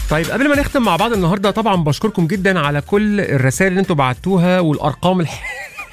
طيب قبل ما نختم مع بعض النهارده طبعا بشكركم جدا على كل الرسائل اللي انتوا بعتوها والارقام الح...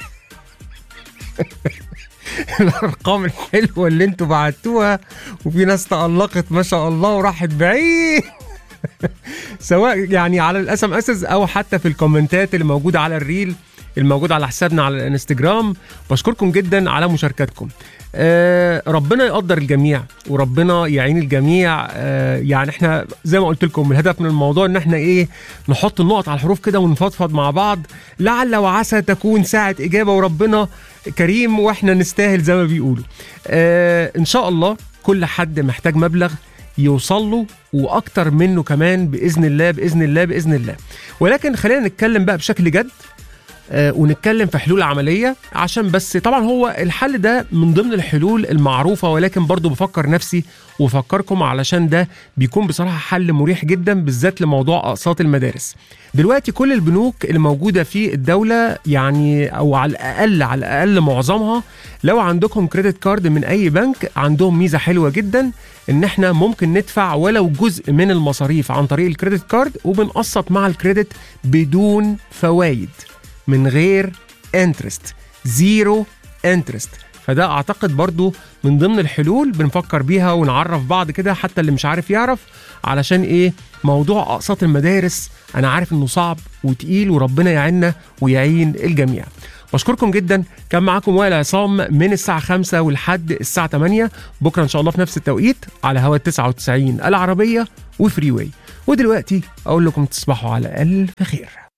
الارقام الحلوه اللي انتوا بعتوها وفي ناس تألقت ما شاء الله وراحت بعيد سواء يعني على الاس ام اس او حتى في الكومنتات اللي موجوده على الريل الموجود على حسابنا على الانستجرام بشكركم جدا على مشاركتكم آه ربنا يقدر الجميع وربنا يعين الجميع آه يعني احنا زي ما قلت لكم الهدف من الموضوع ان احنا ايه نحط النقط على الحروف كده ونفضفض مع بعض لعل وعسى تكون ساعة إجابة وربنا كريم واحنا نستاهل زي ما بيقولوا آه ان شاء الله كل حد محتاج مبلغ يوصل له واكتر منه كمان باذن الله باذن الله باذن الله ولكن خلينا نتكلم بقى بشكل جد آه، ونتكلم في حلول عملية عشان بس طبعا هو الحل ده من ضمن الحلول المعروفة ولكن برضو بفكر نفسي وفكركم علشان ده بيكون بصراحة حل مريح جدا بالذات لموضوع أقساط المدارس دلوقتي كل البنوك اللي موجودة في الدولة يعني أو على الأقل على الأقل معظمها لو عندكم كريدت كارد من أي بنك عندهم ميزة حلوة جدا إن إحنا ممكن ندفع ولو جزء من المصاريف عن طريق الكريدت كارد وبنقسط مع الكريدت بدون فوائد من غير انترست زيرو انترست فده اعتقد برضو من ضمن الحلول بنفكر بيها ونعرف بعض كده حتى اللي مش عارف يعرف علشان ايه موضوع اقساط المدارس انا عارف انه صعب وتقيل وربنا يعيننا ويعين الجميع بشكركم جدا كان معاكم وائل عصام من الساعة 5 ولحد الساعة 8 بكرة إن شاء الله في نفس التوقيت على هوا 99 العربية وفري واي ودلوقتي أقول لكم تصبحوا على ألف خير